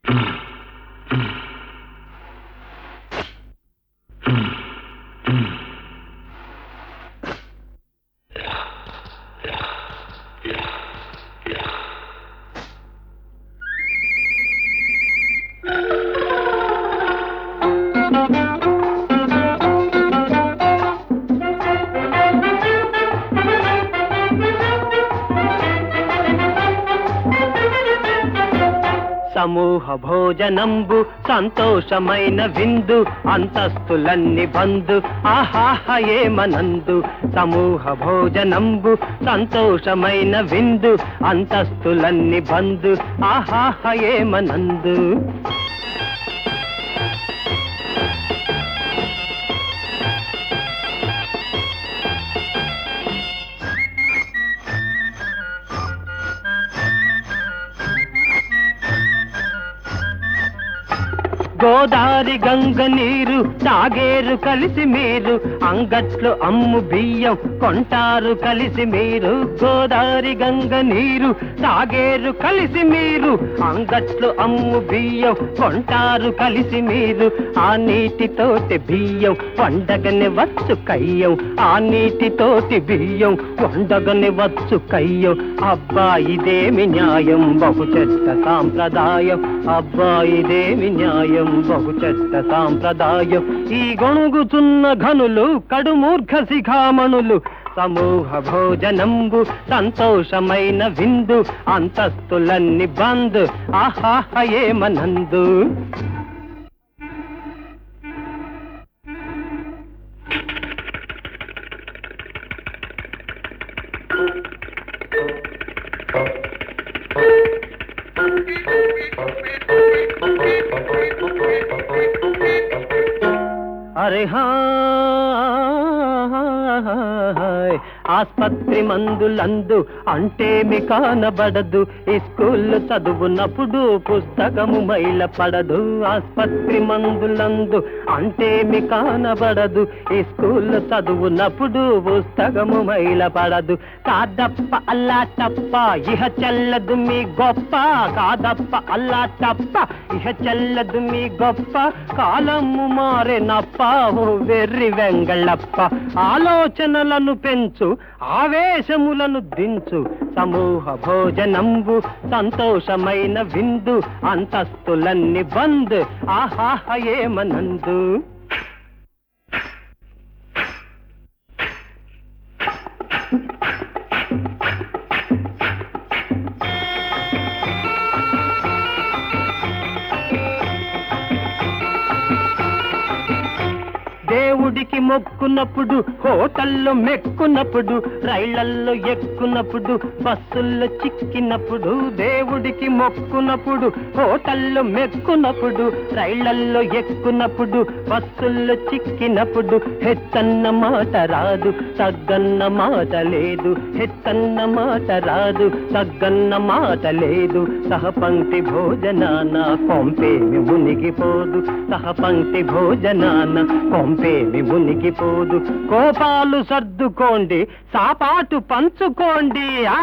సమూహ భోజనంబు సంతోషమైన విందు అంతస్తులన్ని బంధు ఆహాహ ఏమనందు సమూహ భోజనంబు సంతోషమైన విందు అంతస్తులన్ని బంధు ఆహాహ ఏమనందు గోదారి గంగ నీరు తాగేరు కలిసి మీరు అంగట్లో అమ్ము బియ్యం కొంటారు కలిసి మీరు గోదారి గంగ నీరు తాగేరు కలిసి మీరు అంగట్లో అమ్ము బియ్యం కొంటారు కలిసి మీరు ఆ నీటితోటి బియ్యం వండగని వచ్చు కయ్యం ఆ నీటితోటి బియ్యం వండగని వచ్చు కయ్యం అబ్బా ఇదేమి న్యాయం బహు చెడ్డ సాంప్రదాయం అబ్బా ఇదేమి న్యాయం బహు చెడ్డ సాంప్రదాయం ఈ గొణుగుతున్న ఘనులు కడుమూర్ఖ శిఖామణులు సమూహ భోజనంబు సంతోషమైన విందు అంతస్తులన్ని బంద్ ఆహాహ ఏమనందు అరే హాయ్ ఆస్పత్రి మందులందు అంటేమి కానబడదు ఈ స్కూల్లో చదువునప్పుడు పుస్తకము మైల పడదు ఆస్పత్రి మందులందు అంటేమి కానబడదు ఈ స్కూల్లో చదువునప్పుడు పుస్తకము మైల పడదు కాదప్ప అల్లా తప్ప ఇహ చెల్లదు మీ గొప్ప కాదప్ప అల్లా తప్ప ఇహ చెల్లదు మీ గొప్ప కాలము మారెనప్ప ఓ వెర్రి వెంగళప్ప ఆలోచనలను పెంచు ఆవేశములను దించు సమూహ భోజనంబు సంతోషమైన విందు అంతస్తులన్ని బంద్ ఆహాహ ఏమనందు దేవుడికి మొక్కున్నప్పుడు హోటల్లో మెక్కున్నప్పుడు రైళ్లల్లో ఎక్కున్నప్పుడు బస్సుల్లో చిక్కినప్పుడు దేవుడికి మొక్కున్నప్పుడు హోటల్లో మెక్కున్నప్పుడు రైళ్లల్లో ఎక్కున్నప్పుడు బస్సుల్లో చిక్కినప్పుడు హెచ్చన్న మాట రాదు తగ్గన్న మాట లేదు హెచ్చన్న మాట రాదు తగ్గన్న మాట లేదు సహపంక్తి భోజనాన కొంపేమి మునిగిపోదు సహపంక్తి భోజనాన కొంపేమి మునిగిపోదు కోపాలు సర్దుకోండి సాపాటు పంచుకోండి ఆ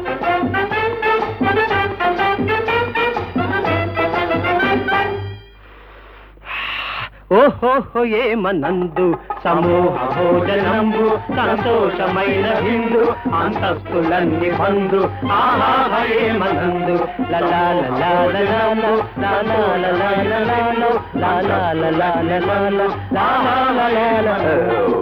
ఓహోహో ఏమనందు సమూహ భోజనంబు సంతోషమైన హిందు అంతస్తులన్నీ బంధు ఆహాహ ఏమనందు లలా లలా లలాలో లాలా లలా లలాలో లాలా లలా లలాలో లాలా లలా